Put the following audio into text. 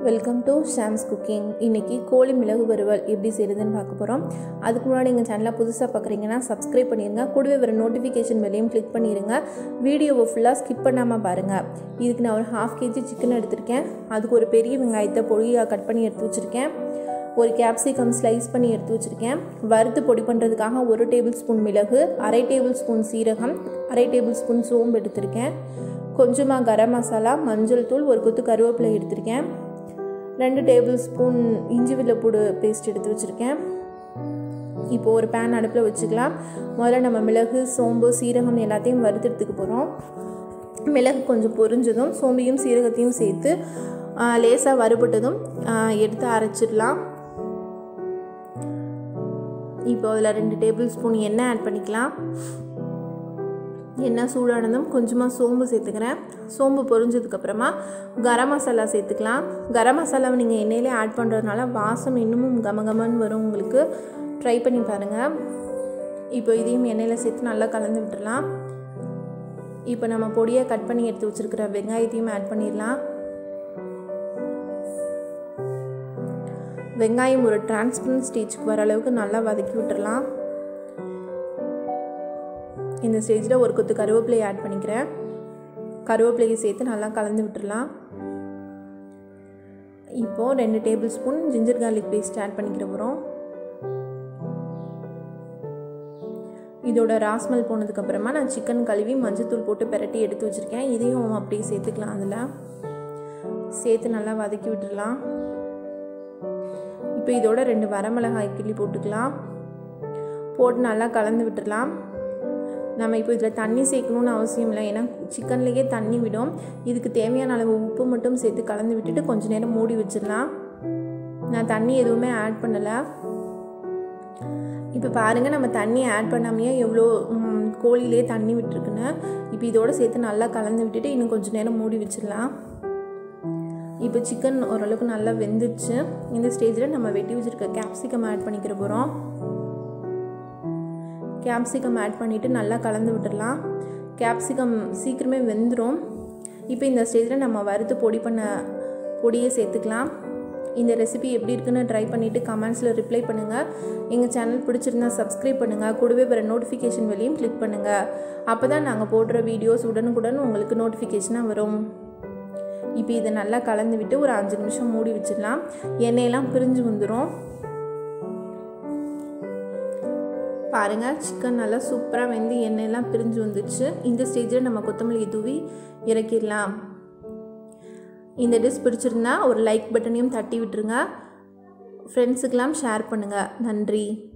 welcome to Shams cooking இன்றைக்கி கோழி மிளகு வறுவல் எப்படி செய்கிறதுன்னு பார்க்க போகிறோம் அதுக்கு முன்னாடி எங்கள் சேனலை புதுசாக பார்க்குறீங்கன்னா சப்ஸ்கிரைப் பண்ணிடுங்க கூடவே வர நோட்டிஃபிகேஷன் வெளியும் கிளிக் பண்ணிடுங்க வீடியோவை ஃபுல்லாக ஸ்கிப் பண்ணாமல் பாருங்கள் இதுக்கு நான் ஒரு ஹாஃப் கேஜி சிக்கன் எடுத்திருக்கேன் அதுக்கு ஒரு பெரிய வெங்காயத்தை பொடியாக கட் பண்ணி எடுத்து வச்சுருக்கேன் ஒரு கேப்சிகம் ஸ்லைஸ் பண்ணி எடுத்து வச்சுருக்கேன் வறுத்து பொடி பண்ணுறதுக்காக ஒரு டேபிள் ஸ்பூன் மிளகு அரை டேபிள் ஸ்பூன் சீரகம் அரை டேபிள் ஸ்பூன் சோம்பு எடுத்திருக்கேன் கொஞ்சமாக கரம் மசாலா மஞ்சள் தூள் ஒரு கொத்து கருவேப்பிலை எடுத்திருக்கேன் ரெண்டு டேபிள் ஸ்பூன் இஞ்சி வெள்ளைப்பூடு பேஸ்ட் எடுத்து வச்சுருக்கேன் இப்போ ஒரு பேன் அடுப்பில் வச்சுக்கலாம் முதல்ல நம்ம மிளகு சோம்பு சீரகம் எல்லாத்தையும் வறுத்தெடுத்துக்க போகிறோம் மிளகு கொஞ்சம் பொரிஞ்சதும் சோம்பையும் சீரகத்தையும் சேர்த்து லேசாக வறுபட்டதும் எடுத்து அரைச்சிடலாம் இப்போ அதில் ரெண்டு டேபிள் ஸ்பூன் எண்ணெய் ஆட் பண்ணிக்கலாம் எண்ணெய் சூடானதும் கொஞ்சமாக சோம்பு சேர்த்துக்கிறேன் சோம்பு பொரிஞ்சதுக்கப்புறமா கரம் மசாலா சேர்த்துக்கலாம் கரம் மசாலாவை நீங்கள் எண்ணெயிலே ஆட் பண்ணுறதுனால வாசம் இன்னமும் கமகமன்னு வரும் உங்களுக்கு ட்ரை பண்ணி பாருங்கள் இப்போ இதையும் எண்ணெயில் சேர்த்து நல்லா கலந்து விட்டுடலாம் இப்போ நம்ம பொடியை கட் பண்ணி எடுத்து வச்சுருக்கிற வெங்காயத்தையும் ஆட் பண்ணிடலாம் வெங்காயம் ஒரு டிரான்ஸ்பரண்ட் ஸ்டேஜுக்கு வர அளவுக்கு நல்லா வதக்கி விட்டுடலாம் இந்த ஸ்டேஜில் ஒரு கொத்து கருவேப்பிலையை ஆட் பண்ணிக்கிறேன் கருவேப்பிலையை சேர்த்து நல்லா கலந்து விட்டுடலாம் இப்போது ரெண்டு tablespoon ginger garlic paste add பண்ணிக்கிற போகிறோம் இதோட ராஸ்மல் போனதுக்கப்புறமா நான் சிக்கன் கழுவி மஞ்சத்தூள் போட்டு பெரட்டி எடுத்து வச்சுருக்கேன் இதையும் அப்படியே சேர்த்துக்கலாம் அதில் சேர்த்து நல்லா வதக்கி விட்டுடலாம் இப்போ இதோட ரெண்டு வரமிளகாய் கிள்ளி போட்டுக்கலாம் போட்டு நல்லா கலந்து விட்டுடலாம் நம்ம இப்போ இதில் தண்ணி சேர்க்கணுன்னு அவசியம் இல்லை ஏன்னா சிக்கன்லேயே தண்ணி விடும் இதுக்கு தேவையான அளவு உப்பு மட்டும் சேர்த்து கலந்து விட்டுட்டு கொஞ்சம் நேரம் மூடி வச்சிடலாம் நான் தண்ணி எதுவுமே ஆட் பண்ணலை இப்போ பாருங்கள் நம்ம தண்ணி ஆட் பண்ணாமையே எவ்வளோ கோழிலே தண்ணி விட்டுருக்குன்னு இப்போ இதோடு சேர்த்து நல்லா கலந்து விட்டுட்டு இன்னும் கொஞ்சம் நேரம் மூடி வச்சிடலாம் இப்போ சிக்கன் ஓரளவுக்கு நல்லா வெந்துடுச்சு இந்த ஸ்டேஜில் நம்ம வெட்டி வச்சுருக்க கேப்சிகம் ஆட் பண்ணிக்கிற போகிறோம் கேப்சிகம் ஆட் பண்ணிவிட்டு நல்லா கலந்து விட்டுடலாம் கேப்சிகம் சீக்கிரமே வெந்துடும் இப்போ இந்த ஸ்டேஜில் நம்ம வறுத்து பொடி பண்ண பொடியை சேர்த்துக்கலாம் இந்த ரெசிபி எப்படி இருக்குன்னு ட்ரை பண்ணிவிட்டு கமெண்ட்ஸில் ரிப்ளை பண்ணுங்கள் எங்கள் சேனல் பிடிச்சிருந்தா சப்ஸ்கிரைப் பண்ணுங்கள் கூடவே வர நோட்டிஃபிகேஷன் வெளியும் கிளிக் பண்ணுங்கள் அப்போ தான் நாங்கள் போடுற வீடியோஸ் உடனுக்குடன் உங்களுக்கு நோட்டிஃபிகேஷனாக வரும் இப்போ இதை நல்லா கலந்து விட்டு ஒரு அஞ்சு நிமிஷம் மூடி வச்சிடலாம் எண்ணெயெல்லாம் பிரிஞ்சு வந்துடும் பாருங்கள் சிக்கன் நல்லா சூப்பராக வெந்து எண்ணெயெல்லாம் பிரிஞ்சு வந்துடுச்சு இந்த ஸ்டேஜில் நம்ம கொத்தமல்லி தூவி இறக்கிடலாம் இந்த டிஷ் பிடிச்சிருந்தா ஒரு லைக் பட்டனையும் தட்டி விட்டுருங்க ஃப்ரெண்ட்ஸுக்கெல்லாம் ஷேர் பண்ணுங்கள் நன்றி